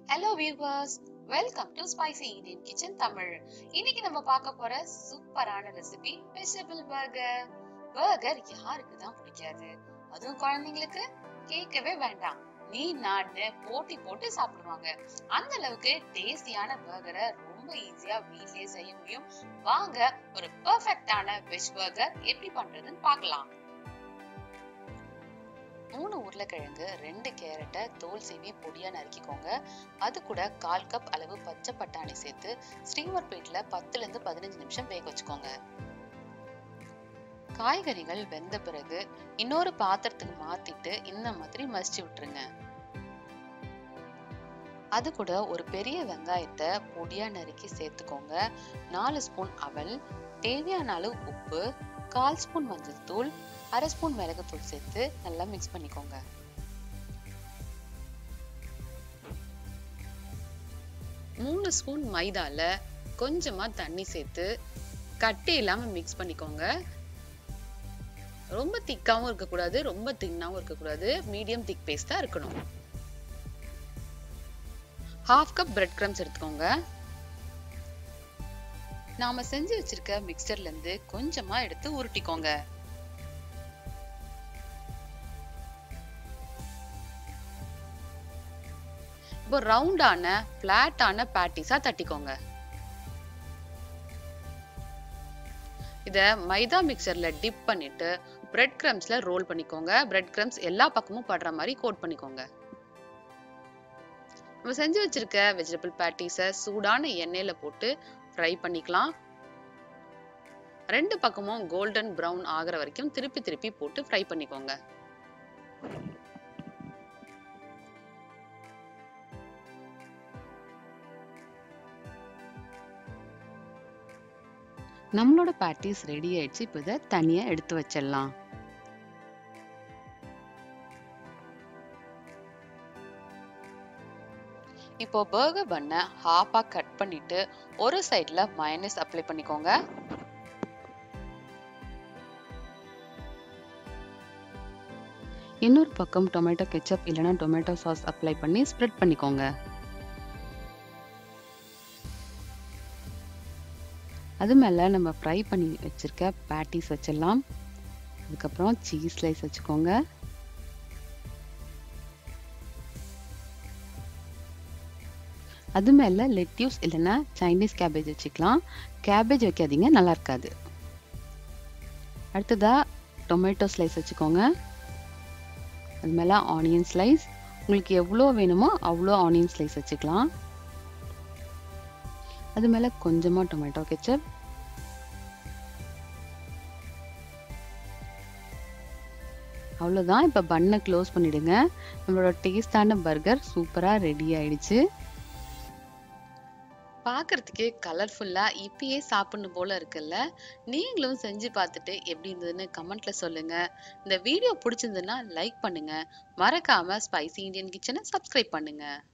hello viewers welcome to spicy Indian kitchen Tamil இன்னைக்கு நம்ம பார்க்க போற சூப்பரான ரெசிபி வெஜிடபிள் பர்கர் பர்கர் யாருக்கு தான் பிடிக்காது அதுவும் குழந்தைங்களுக்கு கேட்கவே வேண்டாம் நீ நான்னு போட்டி போட்டு சாப்பிடுவாங்க அந்த அளவுக்கு டேஸ்டியான பர்கரை ரொம்ப ஈஸியா வீட்லயே செய்ய முடியும் வாங்க ஒரு பெர்ஃபெக்ட்டான வெஜ் பர்கர் எப்படி பண்றதுன்னு பார்க்கலாம் மூணு உருளைக்கிழங்கு ரெண்டு கேரட்டை தோல் சீவி பொடியா நறுக்கிக்கோங்க அது கூட கால் கப் அளவு பச்சை பட்டாணி சேர்த்து ஸ்டீமர் பிளேட்ல பத்துல இருந்து பதினஞ்சு நிமிஷம் வேக வச்சுக்கோங்க காய்கறிகள் வெந்த பிறகு இன்னொரு பாத்திரத்துக்கு மாத்திட்டு இந்த மாதிரி மசிச்சு விட்டுருங்க அது கூட ஒரு பெரிய வெங்காயத்தை பொடியா நறுக்கி சேர்த்துக்கோங்க நாலு ஸ்பூன் அவல் தேவையான அளவு உப்பு கால் ஸ்பூன் மஞ்சள் தூள் அரை ஸ்பூன் மிளகுத்தூள் சேர்த்து நல்லா மிக்ஸ் பண்ணிக்கோங்க மூணு ஸ்பூன் மைதால கொஞ்சமா தண்ணி சேர்த்து கட்டி இல்லாம மிக்ஸ் பண்ணிக்கோங்க ரொம்ப திக்காவும் இருக்கக்கூடாது ரொம்ப தின்னாவும் இருக்கக்கூடாது மீடியம் திக் பேஸ்டா இருக்கணும் ஹாஃப் கப் பிரெட் கிரம்ஸ் எடுத்துக்கோங்க நாம செஞ்சு வச்சிருக்க மிக்சர்ல இருந்து கொஞ்சமா எடுத்து உருட்டிக்கோங்க இப்போ ரவுண்டான பிளாட்டான பேட்டிஸா தட்டிக்கோங்க இத மைதா மிக்சர்ல டிப் பண்ணிட்டு பிரெட் கிரம்ஸ்ல ரோல் பண்ணிக்கோங்க பிரெட் கிரம்ஸ் எல்லா பக்கமும் படுற மாதிரி கோட் பண்ணிக்கோங்க நம்ம செஞ்சு வச்சிருக்க வெஜிடபிள் பேட்டிஸ சூடான எண்ணெயில போட்டு ஃப்ரை பண்ணிக்கலாம் ரெண்டு பக்கமும் கோல்டன் ப்ரௌன் ஆகிற வரைக்கும் திருப்பி திருப்பி போட்டு ஃப்ரை பண்ணிக்கோங்க நம்மளோட பேட்டிஸ் ரெடி ஆயிடுச்சு இப்போ இதை தனியாக எடுத்து வச்சிடலாம் இப்போ பர்கர் பண்ண ஹாஃபா கட் பண்ணிட்டு ஒரு சைட்ல மயனஸ் அப்ளை பண்ணிக்கோங்க இன்னொரு பக்கம் டொமேட்டோ கெச்சப் இல்லைன்னா டொமேட்டோ சாஸ் அப்ளை பண்ணி ஸ்ப்ரெட் பண்ணிக்கோங்க அது மேலே நம்ம ஃப்ரை பண்ணி வச்சுருக்க பேட்டிஸ் வச்சிடலாம் அதுக்கப்புறம் சீஸ் ஸ்லைஸ் வச்சுக்கோங்க அது மேலே லெட்யூஸ் இல்லைன்னா சைனீஸ் கேபேஜ் வச்சுக்கலாம் கேபேஜ் வைக்காதீங்க நல்லா இருக்காது அடுத்ததாக டொமேட்டோ ஸ்லைஸ் வச்சுக்கோங்க அது மேலே ஆனியன் ஸ்லைஸ் உங்களுக்கு எவ்வளோ வேணுமோ அவ்வளோ ஆனியன் ஸ்லைஸ் வச்சுக்கலாம் அது மேலே கொஞ்சமாக டொமேட்டோ கெச்சப் அவ்வளோதான் இப்போ பண்ணை க்ளோஸ் பண்ணிடுங்க நம்மளோட டேஸ்டான பர்கர் சூப்பராக ரெடி ஆயிடுச்சு பார்க்கறதுக்கே கலர்ஃபுல்லாக இப்பயே சாப்பிடணும் போல இருக்குல்ல நீங்களும் செஞ்சு பார்த்துட்டு எப்படி இருந்ததுன்னு கமெண்ட்ல சொல்லுங்க இந்த வீடியோ பிடிச்சிருந்ததுன்னா லைக் பண்ணுங்க மறக்காம ஸ்பைசி இந்தியன் கிச்சனை சப்ஸ்கிரைப் பண்ணுங்க